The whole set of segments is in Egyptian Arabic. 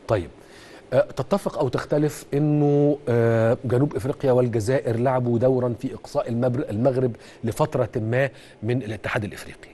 طيب آه، تتفق او تختلف انه آه، جنوب افريقيا والجزائر لعبوا دورا في اقصاء المبر- المغرب لفتره ما من الاتحاد الافريقي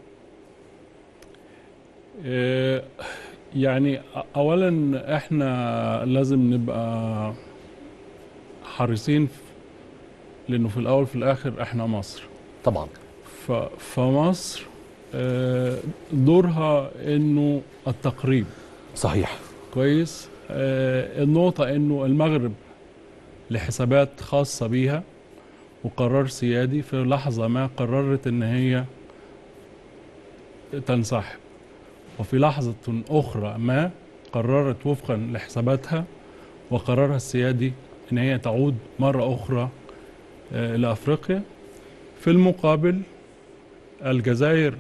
آه، يعني اولا احنا لازم نبقى حريصين في- لانه في الاول في الاخر احنا مصر طبعا ف- فمصر آه، دورها انه التقريب صحيح كويس آه، النقطة انه المغرب لحسابات خاصة بيها وقرار سيادي في لحظة ما قررت ان هي تنسحب وفي لحظة أخرى ما قررت وفقا لحساباتها وقرارها السيادي ان هي تعود مرة أخرى آه، لأفريقيا في المقابل الجزائر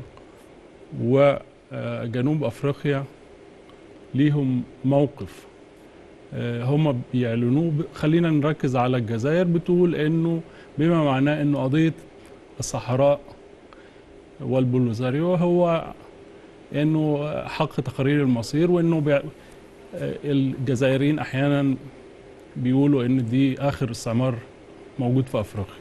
وجنوب أفريقيا ليهم موقف آه، هم بيعلنوه ب- خلينا نركز على الجزائر بتقول انه بما معناه انه قضيه الصحراء والبوليزاريو هو انه حق تقرير المصير وانه بيع... آه، الجزائريين احيانا بيقولوا ان دي اخر استعمار موجود في افريقيا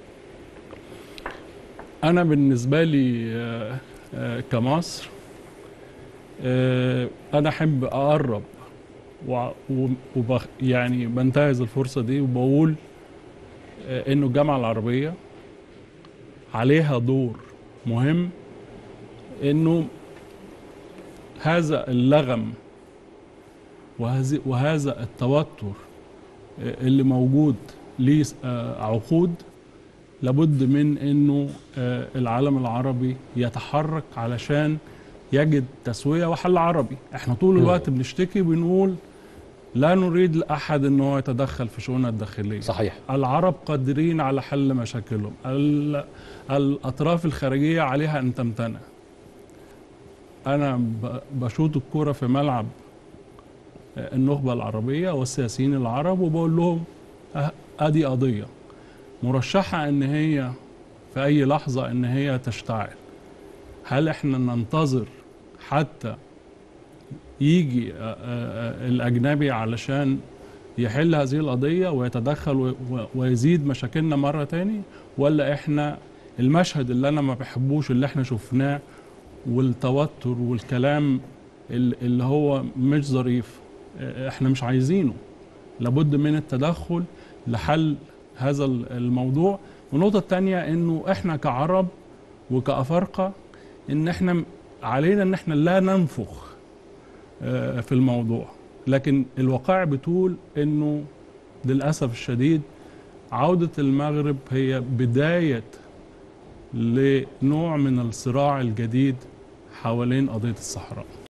انا بالنسبه لي آه، آه، كمصر آه، انا احب اقرب و... و... وبخ... يعني بنتهز الفرصه دي وبقول آه، انه الجامعه العربيه عليها دور مهم انه هذا اللغم وهذه وهذا التوتر آه، اللي موجود ليه آه، عقود لابد من انه آه، العالم العربي يتحرك علشان يجد تسويه وحل عربي احنا طول مم. الوقت بنشتكي بنقول لا نريد لاحد ان هو يتدخل في شؤوننا الداخليه صحيح العرب قادرين على حل مشاكلهم ال- الاطراف الخارجيه عليها ان تمتنع انا ب- بشوط الكوره في ملعب النخبه العربيه والسياسيين العرب وبقول لهم أه- ادي قضيه مرشحه ان هي في اي لحظه ان هي تشتعل هل احنا ننتظر حتى يجي آه، آه، آه، الاجنبي علشان يحل هذه القضيه ويتدخل و- و- ويزيد مشاكلنا مره تاني ولا احنا المشهد اللي انا ما بحبوش اللي احنا شفناه والتوتر والكلام ال- اللي هو مش ظريف آه، احنا مش عايزينه لابد من التدخل لحل هذا ال- الموضوع والنقطة التانية انه احنا كعرب وكأفارقة ان احنا م- علينا ان احنا لا ننفخ آه، في الموضوع لكن الواقع بتقول انه للأسف الشديد عودة المغرب هي بداية لنوع من الصراع الجديد حوالين قضية الصحراء